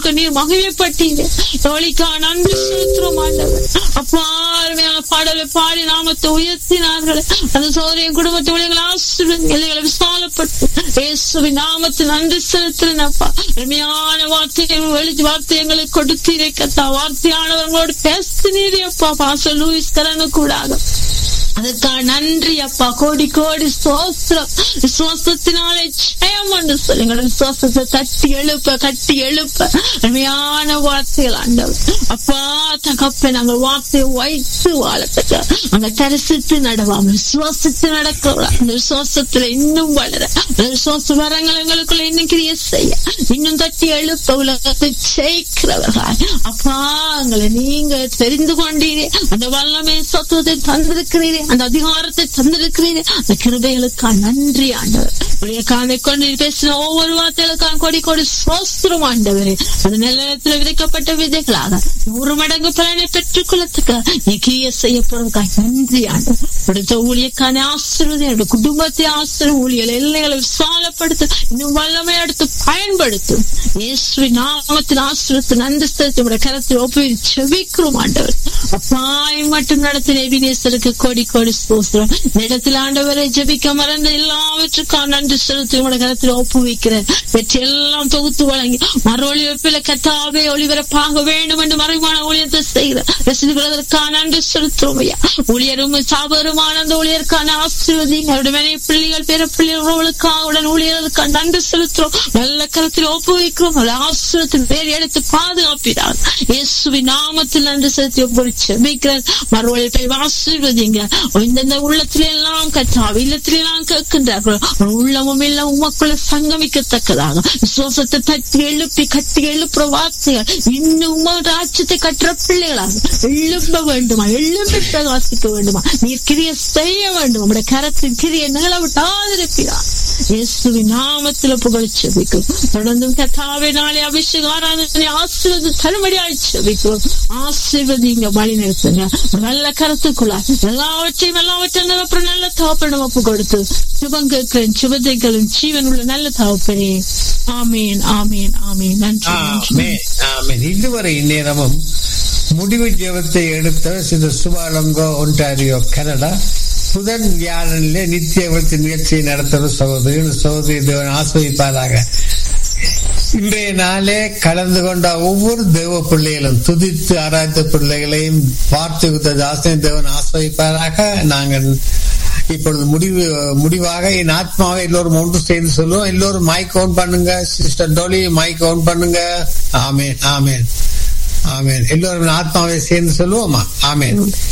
நீர் மகிழப்பட்டீங்க தோழிக்கா நன்றி சூத்திரம் ஆண்டவர் அப்பா அருமையான பாடலை பாடி நாமத்தை உயர்த்தினார்கள் அந்த சோதரியின் குடும்பத்தை உலகளை ஆசிரியர் எல்லைகளை விசாலப்பட்டு இயேசுவின் நாமத்தை நன்றி செலுத்துறேன் அப்பா அருமையான வார்த்தைகள் வெளி வார்த்தை எங்களுக்கு கொடுத்தீரே கத்தா வார்த்தையானவர்களோடு பேசினீரே அப்பா பாச லூயிஸ் கரனு கூடாக அதற்காக நன்றி அப்பா கோடி கோடி சோஸ்திரம் விசுவாசத்தினாலே ஜெயம் என்று சொல்லி எங்களோட விசுவாசத்தை தட்டி எழுப்ப கட்டி எழுப்ப அருமையான வார்த்தைகள் ஆண்டவர் அப்பா தகப்ப நாங்கள் வார்த்தையை வைத்து வாழத்துக்கு அந்த தரிசித்து நடவாம விசுவாசித்து நடக்க அந்த விசுவாசத்துல இன்னும் வளர அந்த விசுவாச வரங்கள் எங்களுக்குள்ள இன்னும் கிரிய செய்ய இன்னும் தட்டி எழுப்ப உலகத்தை ஜெயிக்கிறவர்கள் அப்பா எங்களை நீங்க தெரிந்து கொண்டீரே அந்த வல்லமை சத்துவத்தை தந்திருக்கிறீரே அந்த அதிகாரத்தை தந்திருக்கிறீரே அந்த கிருபைகளுக்காக நன்றி ஆண்டவர் உடைய காதை கொண்டு பேசின ஒவ்வொரு வார்த்தைகளுக்காக கொடி கொடி சோஸ்திரம் ஆண்டவரே அந்த நிலையத்தில் விதைக்கப்பட்ட விதைகளாக நூறு மடங்கு பலனை பெற்றுக் கொள்ளத்துக்கு நீ கிரிய செய்ய போறதுக்காக நன்றி ஆண்டவர் கொடுத்த ஊழியக்கான ஆசிர்வதி என்னோட குடும்பத்தை ஆசிரியர் ஊழியல் எல்லைகளை விசாலப்படுத்து இன்னும் வல்லமை எடுத்து பயன்படுத்தும் இயேசுவி நாமத்தின் ஆசிரியத்து நன்றி செலுத்தி உடைய கரத்தில் ஒப்புவி செவிக்கிறோம் ஆண்டவர் அப்பாய் மட்டும் நடத்தின எபினேசருக்கு கோடி கோடி ஸ்தோத்திரம் இந்த இடத்தில் ஆண்டவரை ஜெபிக்க மறந்த எல்லாவற்றுக்கும் நன்றி செலுத்தி உடைய கரத்தில் ஒப்புவிக்கிறேன் வெற்றி எல்லாம் தொகுத்து வழங்கி மறு ஒளிவெப்பில கத்தாவே ஒளிபரப்பாக வேண்டும் என்று மறைவான ஊழியத்தை செய்கிற ரசிகர்களுக்கான நன்றி செலுத்துவோம் ஐயா ஊழியரும் சாபருமான அந்த ஊழியருக்கான ஆசீர்வதிங்க அவருடைய மனை பிள்ளைகள் பிற பிள்ளைகளுக்காக உடன் ஊழியர்களுக்கான நன்றி செலுத்துறோம் நல்ல கருத்தில் ஒப்புவிக்கிறோம் ஆசிரியத்தில் வேறு எடுத்து பாதுகாப்பினார் இயேசுவின் நாமத்தில் நன்றி செலுத்தி ஒவ்வொரு செபிக்கிறேன் மறுவழிப்பை ஆசீர்வதிங்க இந்தந்த உள்ளத்தில எல்லாம் கற்றாவ இல்லத்தில எல்லாம் கேட்கின்றார்கள் உள்ளமும் இல்ல உமக்குள்ள சங்கமிக்கத்தக்கதாக விசுவாசத்தை தட்டி எழுப்பி கட்டி எழுப்புற வார்த்தைகள் இன்னும் ராஜ்யத்தை கட்டுற பிள்ளைகளாக எழுப்ப வேண்டுமா எழுப்பி பிரகாசிக்க வேண்டுமா நீர் கிரிய செய்ய வேண்டும் உடைய கரத்தின் கிரிய நில விட்டாதிருக்கிறார் இயேசுவின் நாமத்தில் புகழ் செபிக்கும் தொடர்ந்தும் கத்தாவே நாளை அபிஷேக ஆராதனை ஆசீர்வாத தருமடியாய் செபிக்கும் ஆசீர்வதிங்க வழி நிறுத்துங்க நல்ல கருத்துக்குள்ள எல்லாவற்றையும் எல்லாவற்றையும் அப்புறம் நல்ல தகப்பனம் ஒப்பு கொடுத்து சுபம் கேட்கிறேன் சுபதைகளும் ஜீவன் உள்ள நல்ல தகப்பனே ஆமீன் ஆமீன் ஆமீன் நன்றி நன்றி ஆமீன் இதுவரை இந்நேரமும் முடிவு ஜெபத்தை எடுத்த சில சுபாலங்கோ ஒன்டாரியோ கனடா புதன் வியாழனிலே நித்திய விபத்து நிகழ்ச்சியை நடத்துகிற சகோதரி சகோதரி தேவன் ஆஸ்வதிப்பாராக இன்றைய நாளே கலந்து கொண்ட ஒவ்வொரு தேவ பிள்ளைகளும் துதித்து ஆராய்த்த பிள்ளைகளையும் பார்த்து தாசனை தேவன் ஆஸ்வதிப்பாராக நாங்கள் இப்பொழுது முடிவு முடிவாக என் ஆத்மாவை எல்லோரும் ஒன்று சேர்ந்து சொல்லுவோம் எல்லோரும் மைக் ஓன் பண்ணுங்க சிஸ்டர் டோலி மைக் ஓன் பண்ணுங்க ஆமேன் ஆமேன் ஆமேன் எல்லோரும் ஆத்மாவை சேர்ந்து சொல்லுவோமா ஆமேன்